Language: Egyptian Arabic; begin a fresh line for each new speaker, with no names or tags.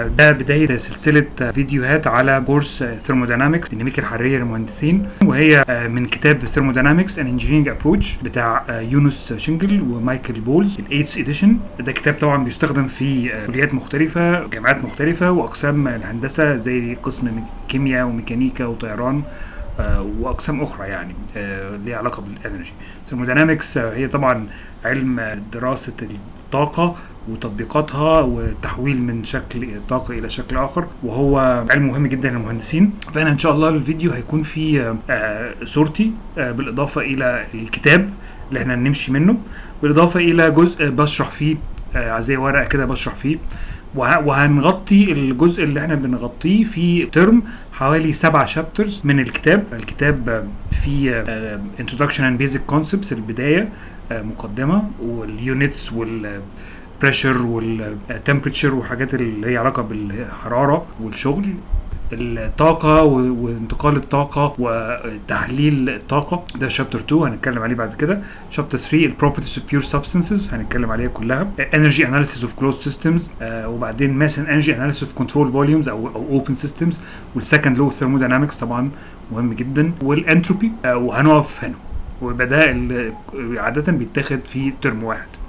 ده بدايه سلسله فيديوهات على كورس ثيرموداينامكس ديناميكا الحراريه للمهندسين وهي من كتاب ثيرموداينامكس ان انجينيرنج ابروتش بتاع يونس شنجل ومايكل بولز الايتس اديشن ده كتاب طبعا بيستخدم في كليات مختلفه جامعات مختلفه واقسام الهندسه زي قسم كيمياء وميكانيكا وطيران آه واقسام اخرى يعني آه ليها علاقه بالانرجي ثيرموداينامكس آه هي طبعا علم دراسه الطاقه وتطبيقاتها وتحويل من شكل طاقة إلى شكل آخر وهو علم مهم جدا للمهندسين فأنا إن شاء الله الفيديو هيكون فيه صورتي بالإضافة إلى الكتاب اللي احنا نمشي منه بالإضافة إلى جزء بشرح فيه زي ورقة كده بشرح فيه وهنغطي الجزء اللي احنا بنغطيه في ترم حوالي سبعة شابترز من الكتاب الكتاب فيه introduction and basic concepts البداية مقدمة واليونتس وال بريشر والتمبريتشر وحاجات اللي هي علاقه بالحراره والشغل الطاقة وانتقال الطاقة وتحليل الطاقة ده شابتر 2 هنتكلم عليه بعد كده شابتر 3 البروبرتيز اوف بيور سبستانسز هنتكلم عليها كلها انرجي اناليسيس اوف كلوز سيستمز وبعدين ماس انرجي اناليسيس اوف كنترول فوليومز او او اوبن سيستمز والسكند لو اوف ثيرموداينامكس طبعا مهم جدا والانتروبي آه وهنقف هنا ويبقى ده عادة بيتاخد في ترم واحد